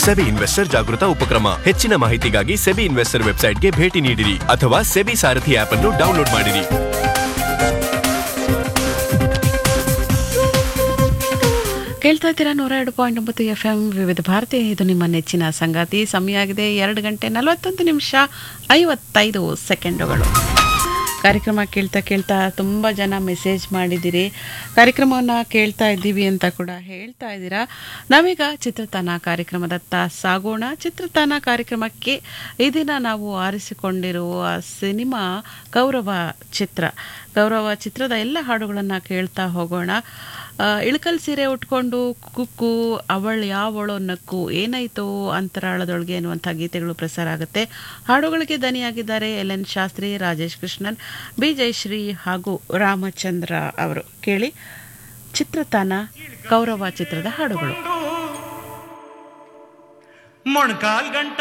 SEBI investor ಜಾಗೃತ ಉಪಕ್ರಮ ಹೆಚ್ಚಿನ ಮಾಹಿತಿಗಾಗಿ ಸೆಬಿ ಇನ್ವೆಸ್ಟರ್ ವೆಬ್ಸೈಟ್ಗೆ ಭೇಟಿ ನೀಡಿರಿ ಅಥವಾ ಸೆಬಿ ಸಾರಥಿ ಆಪ್ ಅನ್ನು ಡೌನ್ಲೋಡ್ ಮಾಡಿರಿ ಕೇಳ್ತಾ ಇದ್ದೀರಾ ನೂರ ಎರಡು ಪಾಯಿಂಟ್ ಒಂಬತ್ತು ಎಫ್ ಎಂ ವಿವಿಧ ಭಾರತಿ ಇದು ನಿಮ್ಮ ನೆಚ್ಚಿನ ಸಂಗಾತಿ ಸಮಯ ಆಗಿದೆ ಎರಡು ಗಂಟೆ ನಲವತ್ತೊಂದು ನಿಮಿಷ ಐವತ್ತೈದು ಸೆಕೆಂಡುಗಳು ಕಾರ್ಯಕ್ರಮ ಕೇಳ್ತಾ ಕೇಳ್ತಾ ತುಂಬ ಜನ ಮೆಸೇಜ್ ಮಾಡಿದ್ದೀರಿ ಕಾರ್ಯಕ್ರಮವನ್ನು ಕೇಳ್ತಾ ಇದ್ದೀವಿ ಅಂತ ಕೂಡ ಹೇಳ್ತಾ ಇದ್ದೀರಾ ನಾವೀಗ ಚಿತ್ರತಾನ ಕಾರ್ಯಕ್ರಮದತ್ತ ಸಾಗೋಣ ಚಿತ್ರತಾನ ಕಾರ್ಯಕ್ರಮಕ್ಕೆ ಈ ದಿನ ನಾವು ಆರಿಸಿಕೊಂಡಿರುವ ಸಿನಿಮಾ ಗೌರವ ಚಿತ್ರ ಗೌರವ ಚಿತ್ರದ ಎಲ್ಲ ಹಾಡುಗಳನ್ನು ಕೇಳ್ತಾ ಹೋಗೋಣ ಆ, ಇಳಕಲ್ ಸೀರೆ ಉಟ್ಕೊಂಡು ಕುಕ್ಕು ಅವಳು ಯಾವಳೋ ನಕ್ಕು ಏನಾಯ್ತು ಅಂತರಾಳದೊಳಗೆ ಅನ್ನುವಂಥ ಗೀತೆಗಳು ಪ್ರಸಾರ ಆಗುತ್ತೆ ಹಾಡುಗಳಿಗೆ ದನಿಯಾಗಿದ್ದಾರೆ L N Shastri Rajesh Krishnan B Jayashree ಹಾಗೂ ರಾಮಚಂದ್ರ ಅವರು ಕೇಳಿ ಚಿತ್ರತಾನ ಗೌರವ ಚಿತ್ರದ ಹಾಡುಗಳು ಮೊಣಕಾಲ್ ಗಂಟ